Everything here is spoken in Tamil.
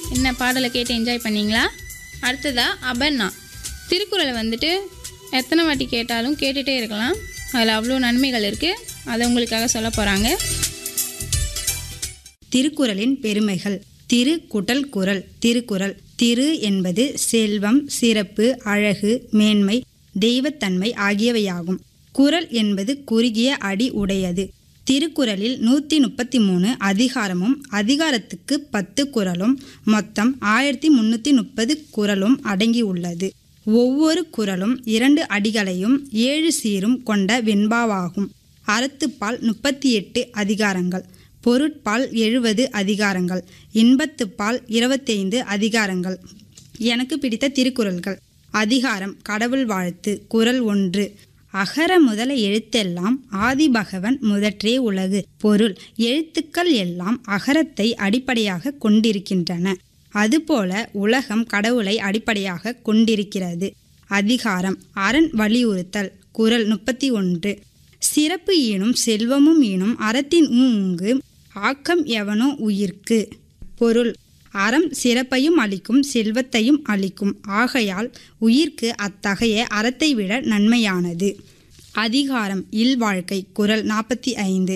என்ன பாடலை கேட்டு என்ஜாய் பண்ணீங்களா அடுத்ததா அபர்ணா திருக்குறளை வந்துட்டு எத்தனை வாட்டி கேட்டாலும் கேட்டுகிட்டே இருக்கலாம் அதில் அவ்வளோ நன்மைகள் இருக்குது அதை உங்களுக்காக சொல்ல போகிறாங்க திருக்குறளின் பெருமைகள் திரு குட்டல் குறள் திருக்குறள் திரு என்பது செல்வம் சிறப்பு அழகு மேன்மை தெய்வத்தன்மை ஆகியவையாகும் குறள் என்பது குறுகிய அடி உடையது திருக்குறளில் நூற்றி முப்பத்தி மூணு அதிகாரமும் அதிகாரத்துக்கு பத்து குறளும் மொத்தம் ஆயிரத்தி முந்நூற்றி முப்பது குறளும் அடங்கியுள்ளது ஒவ்வொரு குறளும் இரண்டு அடிகளையும் ஏழு சீரும் கொண்ட வெண்பாவாகும் அறத்துப்பால் முப்பத்தி எட்டு அதிகாரங்கள் பொருட்பால் எழுபது அதிகாரங்கள் இன்பத்துப்பால் இருபத்தைந்து அதிகாரங்கள் எனக்கு பிடித்த திருக்குறள்கள் அதிகாரம் கடவுள் வாழ்த்து குறள் ஒன்று அகர முதல எழுத்தெல்லாம் ஆதிபகவன் முதற்றே உலகு பொருள் எழுத்துக்கள் எல்லாம் அகரத்தை அடிப்படையாக கொண்டிருக்கின்றன அதுபோல உலகம் கடவுளை அடிப்படையாக கொண்டிருக்கிறது அதிகாரம் அரண் வலியுறுத்தல் குறள் முப்பத்தி ஒன்று சிறப்பு ஈனும் செல்வமும் ஈனும் அறத்தின் ஊங்கு ஆக்கம் எவனோ உயிர்க்கு பொருள் அறம் சிறப்பையும் அளிக்கும் செல்வத்தையும் அளிக்கும் ஆகையால் உயிர்க்கு அத்தகைய அறத்தை விட நன்மையானது அதிகாரம் இல்வாழ்க்கை குறள் நாற்பத்தி ஐந்து